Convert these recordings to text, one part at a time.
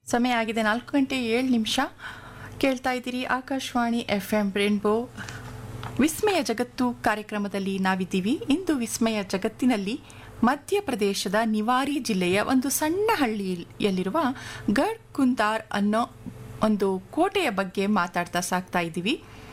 ಸಮಯ ಆಗಿದೆ ನಾಲ್ಕು ಗಂಟೆ ಏಳು ನಿಮಿಷ ಕೇಳ್ತಾ ಇದ್ದೀರಿ ಆಕಾಶವಾಣಿ ಎಫ್ ಎಂ ರೇನ್ಬೋ ವಿಸ್ಮಯ ಜಗತ್ತು ಕಾರ್ಯಕ್ರಮದಲ್ಲಿ ನಾವಿದ್ದೀವಿ ಇಂದು ವಿಸ್ಮಯ ಜಗತ್ತಿನಲ್ಲಿ ಮಧ್ಯಪ್ರದೇಶದ ನಿವಾರಿ ಜಿಲ್ಲೆಯ ಒಂದು ಸಣ್ಣ ಹಳ್ಳಿಯಲ್ಲಿರುವ ಗಡ್ ಕುಂದಾರ್ ಅನ್ನೋ ಒಂದು ಕೋಟೆಯ ಬಗ್ಗೆ ಮಾತಾಡ್ತಾ ಸಾಕ್ತಾ ಇದ್ದೀವಿ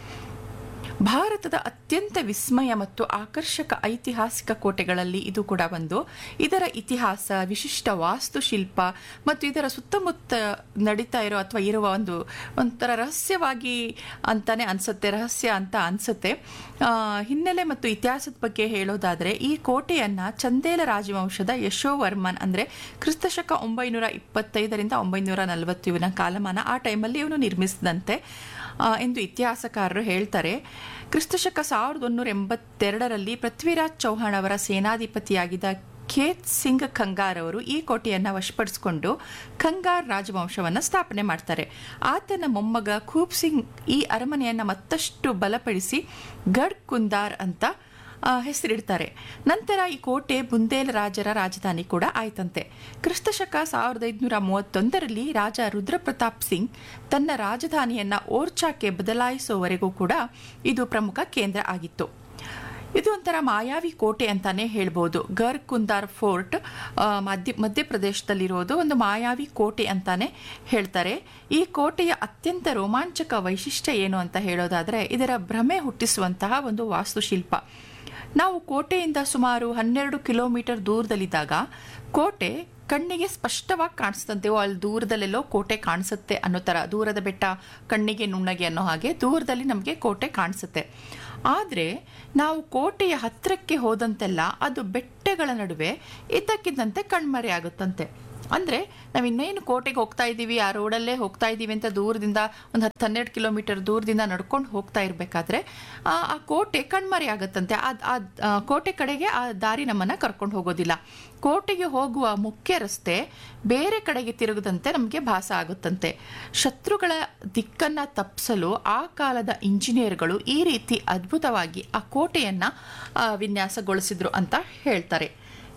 ಭಾರತದ ಅತ್ಯಂತ ವಿಸ್ಮಯ ಮತ್ತು ಆಕರ್ಷಕ ಐತಿಹಾಸಿಕ ಕೋಟೆಗಳಲ್ಲಿ ಇದು ಕೂಡ ಒಂದು ಇದರ ಇತಿಹಾಸ ವಿಶಿಷ್ಟ ವಾಸ್ತುಶಿಲ್ಪ ಮತ್ತು ಇದರ ಸುತ್ತಮುತ್ತ ನಡೀತಾ ಇರೋ ಅಥವಾ ಇರುವ ಒಂದು ಒಂಥರ ರಹಸ್ಯವಾಗಿ ಅಂತಾನೆ ಅನ್ಸುತ್ತೆ ರಹಸ್ಯ ಅಂತ ಅನ್ಸುತ್ತೆ ಆ, ಹಿನ್ನೆಲೆ ಮತ್ತು ಇತಿಹಾಸದ ಬಗ್ಗೆ ಹೇಳೋದಾದ್ರೆ ಈ ಕೋಟೆಯನ್ನ ಚಂದೇಲ ರಾಜವಂಶದ ಯಶೋವರ್ಮನ್ ಅಂದ್ರೆ ಕ್ರಿಸ್ತಶಕ ಒಂಬೈನೂರ ಇಪ್ಪತ್ತೈದರಿಂದ ಒಂಬೈನೂರ ನಲವತ್ತು ಇವನ ಕಾಲಮಾನ ಆ ಟೈಮಲ್ಲಿ ಇವನು ನಿರ್ಮಿಸಿದಂತೆ ಆ, ಎಂದು ಇತಿಹಾಸಕಾರರು ಹೇಳ್ತಾರೆ ಕ್ರಿಸ್ತಶಕ ಸಾವಿರದ ಒಂದೂರ ಎಂಬತ್ತೆರಡರಲ್ಲಿ ಪೃಥ್ವಿರಾಜ್ ಚೌಹಾಣ್ ಅವರ ಸೇನಾಧಿಪತಿಯಾಗಿದ್ದ ಖೇತ್ ಸಿಂಗ್ ಖಂಗಾರ್ ಅವರು ಈ ಕೋಟೆಯನ್ನು ವಶಪಡಿಸಿಕೊಂಡು ಖಂಗಾರ್ ರಾಜವಂಶವನ್ನು ಸ್ಥಾಪನೆ ಮಾಡ್ತಾರೆ ಆತನ ಮೊಮ್ಮಗ ಖೂಬ್ ಸಿಂಗ್ ಈ ಅರಮನೆಯನ್ನು ಮತ್ತಷ್ಟು ಬಲಪಡಿಸಿ ಗಡ್ ಕುಂದಾರ್ ಅಂತ ಆ, ಹೆಸರಿಡ್ತಾರೆ ನಂತರ ಈ ಕೋಟೆ ಬುಂದೇಲ್ ರಾಜರ ರಾಜಧಾನಿ ಕೂಡ ಆಯ್ತಂತೆ ಕ್ರಿಸ್ತಶಕ ಸಾವಿರದ ಐದುನೂರ ಮೂವತ್ತೊಂದರಲ್ಲಿ ರಾಜ ರುದ್ರಪ್ರತಾಪ್ ಸಿಂಗ್ ತನ್ನ ರಾಜಧಾನಿಯನ್ನ ಓರ್ಚಾಕ್ಕೆ ಬದಲಾಯಿಸುವವರೆಗೂ ಕೂಡ ಇದು ಪ್ರಮುಖ ಕೇಂದ್ರ ಆಗಿತ್ತು ಇದು ಒಂಥರ ಮಾಯಾವಿ ಕೋಟೆ ಅಂತಾನೆ ಹೇಳ್ಬೋದು ಗರ್ ಕುಂದಾರ್ ಫೋರ್ಟ್ ಆ, ಮಧ್ಯ ಮಧ್ಯಪ್ರದೇಶದಲ್ಲಿರೋದು ಒಂದು ಮಾಯಾವಿ ಕೋಟೆ ಅಂತಾನೆ ಹೇಳ್ತಾರೆ ಈ ಕೋಟೆಯ ಅತ್ಯಂತ ರೋಮಾಂಚಕ ವೈಶಿಷ್ಟ್ಯ ಏನು ಅಂತ ಹೇಳೋದಾದ್ರೆ ಇದರ ಭ್ರಮೆ ಹುಟ್ಟಿಸುವಂತಹ ಒಂದು ವಾಸ್ತುಶಿಲ್ಪ ನಾವು ಕೋಟೆಯಿಂದ ಸುಮಾರು ಹನ್ನೆರಡು ಕಿಲೋಮೀಟರ್ ದೂರದಲ್ಲಿದ್ದಾಗ ಕೋಟೆ ಕಣ್ಣಿಗೆ ಸ್ಪಷ್ಟವಾಗಿ ಕಾಣಿಸ್ತಂತೆ ಓ ಅಲ್ಲಿ ದೂರದಲ್ಲೆಲ್ಲೋ ಕೋಟೆ ಕಾಣಿಸುತ್ತೆ ಅನ್ನೋ ಥರ ದೂರದ ಬೆಟ್ಟ ಕಣ್ಣಿಗೆ ನುಣ್ಣಗೆ ಅನ್ನೋ ಹಾಗೆ ದೂರದಲ್ಲಿ ನಮಗೆ ಕೋಟೆ ಕಾಣಿಸುತ್ತೆ ಆದರೆ ನಾವು ಕೋಟೆಯ ಹತ್ತಿರಕ್ಕೆ ಹೋದಂತೆಲ್ಲ ಅದು ಬೆಟ್ಟಗಳ ನಡುವೆ ಇದ್ದಕ್ಕಿದ್ದಂತೆ ಕಣ್ಮರೆ ಆಗುತ್ತಂತೆ ಅಂದರೆ ನಾವು ಇನ್ನೇನು ಕೋಟೆಗೆ ಹೋಗ್ತಾ ಇದ್ದೀವಿ ಆ ರೋಡಲ್ಲೇ ಹೋಗ್ತಾ ಇದ್ದೀವಿ ಅಂತ ದೂರದಿಂದ ಒಂದು ಹತ್ತು ಹನ್ನೆರಡು ಕಿಲೋಮೀಟರ್ ದೂರದಿಂದ ನಡ್ಕೊಂಡು ಹೋಗ್ತಾ ಇರಬೇಕಾದ್ರೆ ಆ ಕೋಟೆ ಕಣ್ಮರೆ ಆಗುತ್ತಂತೆ ಆ ಆ- ಆ ಕೋಟೆ ಕಡೆಗೆ ಆ ದಾರಿ ನಮ್ಮನ್ನು ಕರ್ಕೊಂಡು ಹೋಗೋದಿಲ್ಲ ಕೋಟೆಗೆ ಹೋಗುವ ಮುಖ್ಯ ರಸ್ತೆ ಬೇರೆ ಕಡೆಗೆ ತಿರುಗದಂತೆ ನಮಗೆ ಭಾಸ ಆಗುತ್ತಂತೆ ಶತ್ರುಗಳ ದಿಕ್ಕನ್ನ ತಪ್ಪಿಸಲು ಆ ಕಾಲದ ಇಂಜಿನಿಯರ್ಗಳು ಈ ರೀತಿ ಅದ್ಭುತವಾಗಿ ಆ ಕೋಟೆಯನ್ನ ಆ, ವಿನ್ಯಾಸಗೊಳಿಸಿದ್ರು ಅಂತ ಹೇಳ್ತಾರೆ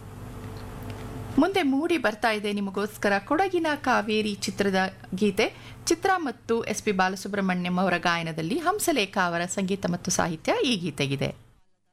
ಮುಂದೆ ಮೂಡಿ ಬರ್ತಾ ಇದೆ ನಿಮಗೋಸ್ಕರ ಕೊಡಗಿನ ಕಾವೇರಿ ಚಿತ್ರದ ಗೀತೆ ಚಿತ್ರ ಮತ್ತು ಎಸ್ ಪಿ ಬಾಲಸುಬ್ರಹ್ಮಣ್ಯಂ ಅವರ ಗಾಯನದಲ್ಲಿ ಹಂಸಲೇಖ ಅವರ ಸಂಗೀತ ಮತ್ತು ಸಾಹಿತ್ಯ ಈ ಗೀತೆಗಿದೆ